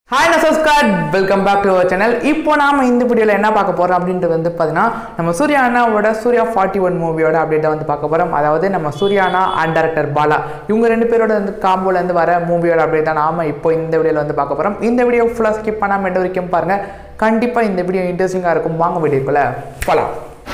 hi நசஸ்கார் welcome back to our channel இப்போ நாம இந்த வீடியோவில் என்ன பார்க்க போகிறோம் அப்படின்றது வந்து பார்த்தீங்கன்னா நம்ம சூர்யா அண்ணாவோட சூர்யா ஃபார்ட்டி ஒன் மூவியோட அப்டேட்டை வந்து பார்க்க போகிறோம் அதாவது நம்ம சூர்யா அண்ணா அண்ட் டேரக்டர் பாலா இவங்க ரெண்டு பேரோட வந்து காம்போலேருந்து வர மூவியோட அப்டேட் தான் நாம இப்போ இந்த வீடியோவில் வந்து பார்க்க போகிறோம் இந்த வீடியோ ஃபுல்லாக ஸ்கிப் பண்ணாமல் எந்த வரைக்கும் பாருங்கள் கண்டிப்பாக இந்த வீடியோ இன்ட்ரெஸ்டிங்காக இருக்கும் வாங்க வீடியோக்குள்ளே போகலாம்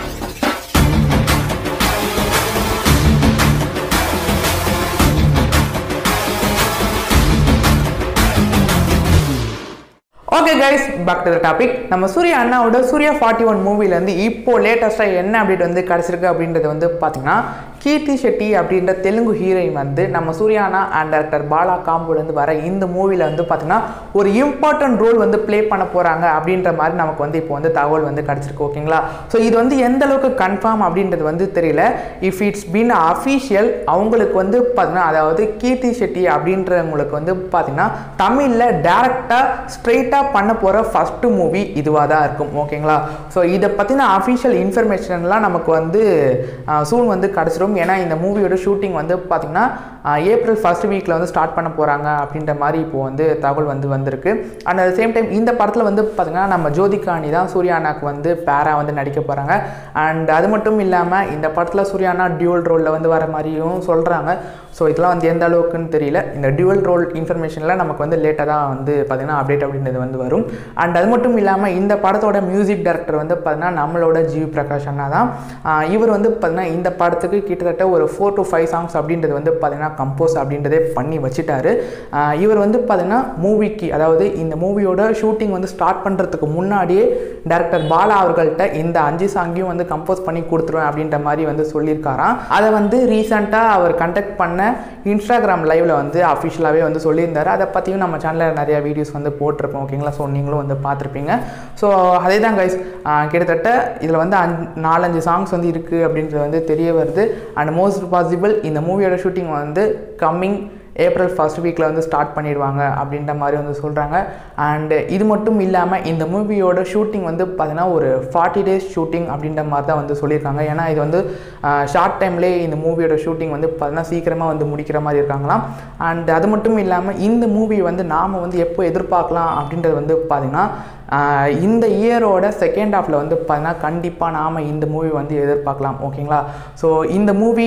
okay guys back to the topic நம்ம சூர்யா அண்ணாவோட சூர்யா ஃபார்ட்டி ஒன் மூவிலேருந்து இப்போ லேட்டஸ்ட்டாக என்ன அப்டேட் வந்து கிடச்சிருக்கு அப்படின்றது வந்து பார்த்தீங்கன்னா கீர்த்தி ஷெட்டி அப்படின்ற தெலுங்கு ஹீரோயின் வந்து நம்ம சூர்யா அண்ணா அண்ட் டேரக்டர் பாலா காம்போலேருந்து வர இந்த மூவியில் வந்து பார்த்தீங்கன்னா ஒரு இம்பார்ட்டன்ட் ரோல் வந்து ப்ளே பண்ண போகிறாங்க அப்படின்ற மாதிரி நமக்கு வந்து இப்போ வந்து தகவல் வந்து கிடச்சிருக்கு ஓகேங்களா ஸோ இது வந்து எந்த அளவுக்கு கன்ஃபார்ம் அப்படின்றது வந்து தெரியல இஃப் இட்ஸ் பீன் அஃபீஷியல் அவங்களுக்கு வந்து பார்த்தீங்கன்னா அதாவது கீர்த்தி ஷெட்டி அப்படின்றவங்களுக்கு வந்து பார்த்தீங்கன்னா தமிழில் டேரெக்டாக ஸ்ட்ரெயிட்டாக பண்ண போகிற ஃபஸ்ட்டு மூவி இதுவாக தான் இருக்கும் ஓகேங்களா ஸோ இதை பற்றின அஃபிஷியல் இன்ஃபர்மேஷன்லாம் நமக்கு வந்து சூன் வந்து கிடச்சிரும் ஏன்னா இந்த மூவியோட ஷூட்டிங் வந்து பார்த்திங்கன்னா ஏப்ரல் ஃபர்ஸ்ட் வீக்கில் வந்து ஸ்டார்ட் பண்ண போகிறாங்க அப்படின்ற மாதிரி இப்போது வந்து தகவல் வந்து வந்திருக்கு அண்ட் அட் சேம் டைம் இந்த படத்தில் வந்து பார்த்திங்கன்னா நம்ம ஜோதிகாணி தான் சூர்யானாக்கு வந்து பேரா வந்து நடிக்க போகிறாங்க அண்ட் அது மட்டும் இல்லாமல் இந்த படத்தில் சூர்யானா டியூவல் ரோலில் வந்து வர மாதிரியும் சொல்கிறாங்க ஸோ இதெல்லாம் வந்து எந்த அளவுக்குன்னு தெரியல இந்த டியூவல் ரோல் இன்ஃபர்மேஷனில் நமக்கு வந்து லேட்டாக தான் வந்து பார்த்திங்கன்னா அப்டேட் அப்படின்றது வந்து வரும் அண்ட் அது மட்டும் இல்லாமல் இந்த படத்தோட மியூசிக் டைரக்டர் வந்து பார்த்திங்கன்னா நம்மளோட ஜிவி பிரகாஷ் அண்ணா தான் ஆஹ் இவர் வந்து பார்த்திங்கன்னா இந்த படத்துக்கு கிட்டத்தட்ட ஒரு ஃபோர் டு ஃபைவ் சாங்ஸ் அப்படின்றது வந்து பார்த்திங்கன்னா கம்போஸ் அப்படின்றதே பண்ணி வச்சுட்டாரு ஆஹ் இவர் வந்து பார்த்திங்கன்னா மூவிக்கு அதாவது இந்த மூவியோட ஷூட்டிங் வந்து ஸ்டார்ட் பண்ணுறதுக்கு முன்னாடியே டேரக்டர் பாலா அவர்கள்ட்ட இந்த அஞ்சு சாங்கையும் வந்து கம்போஸ் பண்ணி கொடுத்துருவேன் அப்படின்ற மாதிரி வந்து சொல்லியிருக்காராம் அதை வந்து ரீசெண்டாக அவர் கண்டக்ட் பண்ண இன்ஸ்டாகிராம் லைவில் வந்து அஃபிஷியலாகவே வந்து சொல்லியிருந்தாரு அதை பற்றியும் நம்ம சேனலில் நிறைய வீடியோஸ் வந்து போட்டிருப்போம் ஓகேங்களா ஸோ நீங்களும் வந்து பார்த்துருப்பீங்க ஸோ அதே தான் கைஸ் கிட்டத்தட்ட இதில் வந்து அஞ் நாலஞ்சு சாங்ஸ் வந்து இருக்குது அப்படின்றது வந்து தெரிய வருது அண்ட் மோஸ்ட் பாசிபிள் இந்த மூவியோட ஷூட்டிங் வந்து கம்மிங் ஏப்ரல் ஃபர்ஸ்ட் வீக்கில் வந்து ஸ்டார்ட் பண்ணிடுவாங்க அப்படின்ற மாதிரி வந்து சொல்கிறாங்க அண்டு இது மட்டும் இல்லாமல் இந்த மூவியோட ஷூட்டிங் வந்து பார்த்தீங்கன்னா ஒரு ஃபார்ட்டி டேஸ் ஷூட்டிங் அப்படின்ற மாதிரி தான் வந்து சொல்லியிருக்காங்க ஏன்னா இது வந்து ஷார்ட் டைம்லேயே இந்த மூவியோட ஷூட்டிங் வந்து பார்த்தீங்கன்னா சீக்கிரமாக வந்து முடிக்கிற மாதிரி இருக்காங்களாம் அண்ட் அது மட்டும் இல்லாமல் இந்த மூவி வந்து நாம் வந்து எப்போ எதிர்பார்க்கலாம் அப்படின்றது வந்து பார்த்திங்கன்னா ஆஹ் இந்த இயரோட செகண்ட் ஹாஃபில் வந்து பார்த்தீங்கன்னா கண்டிப்பாக நாம் இந்த மூவி வந்து எதிர்பார்க்கலாம் ஓகேங்களா ஸோ இந்த மூவி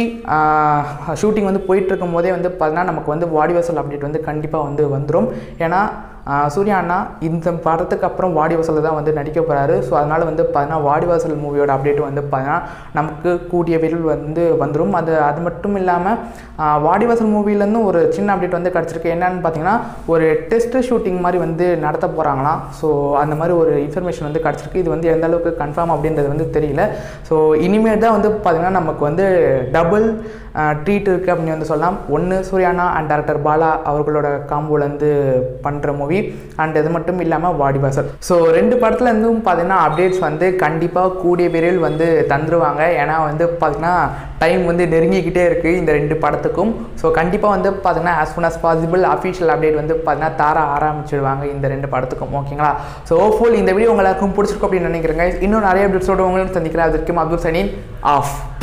ஷூட்டிங் வந்து போயிட்டுருக்கும் போதே வந்து பார்த்தீங்கன்னா நமக்கு வந்து வாடிவாசல் அப்டேட் வந்து கண்டிப்பாக வந்து வந்துடும் ஏன்னா ஆஹ் சூர்யா அண்ணா இந்த படத்துக்கு அப்புறம் வாடிவாசலில் தான் வந்து நடிக்க போகிறாரு ஸோ அதனால் வந்து பார்த்தீங்கன்னா வாடிவாசல் மூவியோட அப்டேட் வந்து பார்த்தீங்கன்னா நமக்கு கூடிய விரைவில் வந்து வந்துடும் அது அது மட்டும் இல்லாமல் ஆஹ் வாடிவாசல் மூவிலேருந்து ஒரு சின்ன அப்டேட் வந்து கிடச்சிருக்கு என்னன்னு பார்த்தீங்கன்னா ஒரு டெஸ்ட் ஷூட்டிங் மாதிரி வந்து நடத்த போகிறாங்களாம் ஸோ அந்த மாதிரி ஒரு இன்ஃபர்மேஷன் வந்து கிடச்சிருக்கு இது வந்து எந்த அளவுக்கு கன்ஃபார்ம் அப்படின்றது வந்து தெரியல ஸோ இனிமேல் தான் வந்து பார்த்திங்கன்னா நமக்கு வந்து டபுள் ட்ரீட் இருக்குது அப்படின்னு வந்து சொல்லலாம் ஒன்று சூர்யானா அண்ட் டேரக்டர் பாலா அவர்களோட காம்போலேருந்து பண்ணுற மூவி அண்ட் இது மட்டும் இல்லாமல் வாடிவாசல் ஸோ ரெண்டு படத்துலேருந்தும் பார்த்தீங்கன்னா அப்டேட்ஸ் வந்து கண்டிப்பாக கூடிய விரைவில் வந்து தந்துருவாங்க ஏன்னா வந்து பார்த்திங்கன்னா டைம் வந்து நெருங்கிக்கிட்டே இருக்குது இந்த ரெண்டு படத்துக்கும் ஸோ கண்டிப்பாக வந்து பார்த்தீங்கன்னா as soon as possible official update வந்து பார்த்தீங்கன்னா தர ஆரம்பிச்சிடுவாங்க இந்த ரெண்டு படத்துக்கும் ஓகேங்களா ஸோ ஹோப்ஃபுல் இந்த வீடியோ உங்களுக்கு பிடிச்சிருக்கும் அப்படின்னு நினைக்கிறேங்க இன்னும் நிறைய அப்டேட்ஸோட உங்களுக்கு சந்திக்கிறேன் அதற்கும் அப்துல் சனீன் ஆஃப்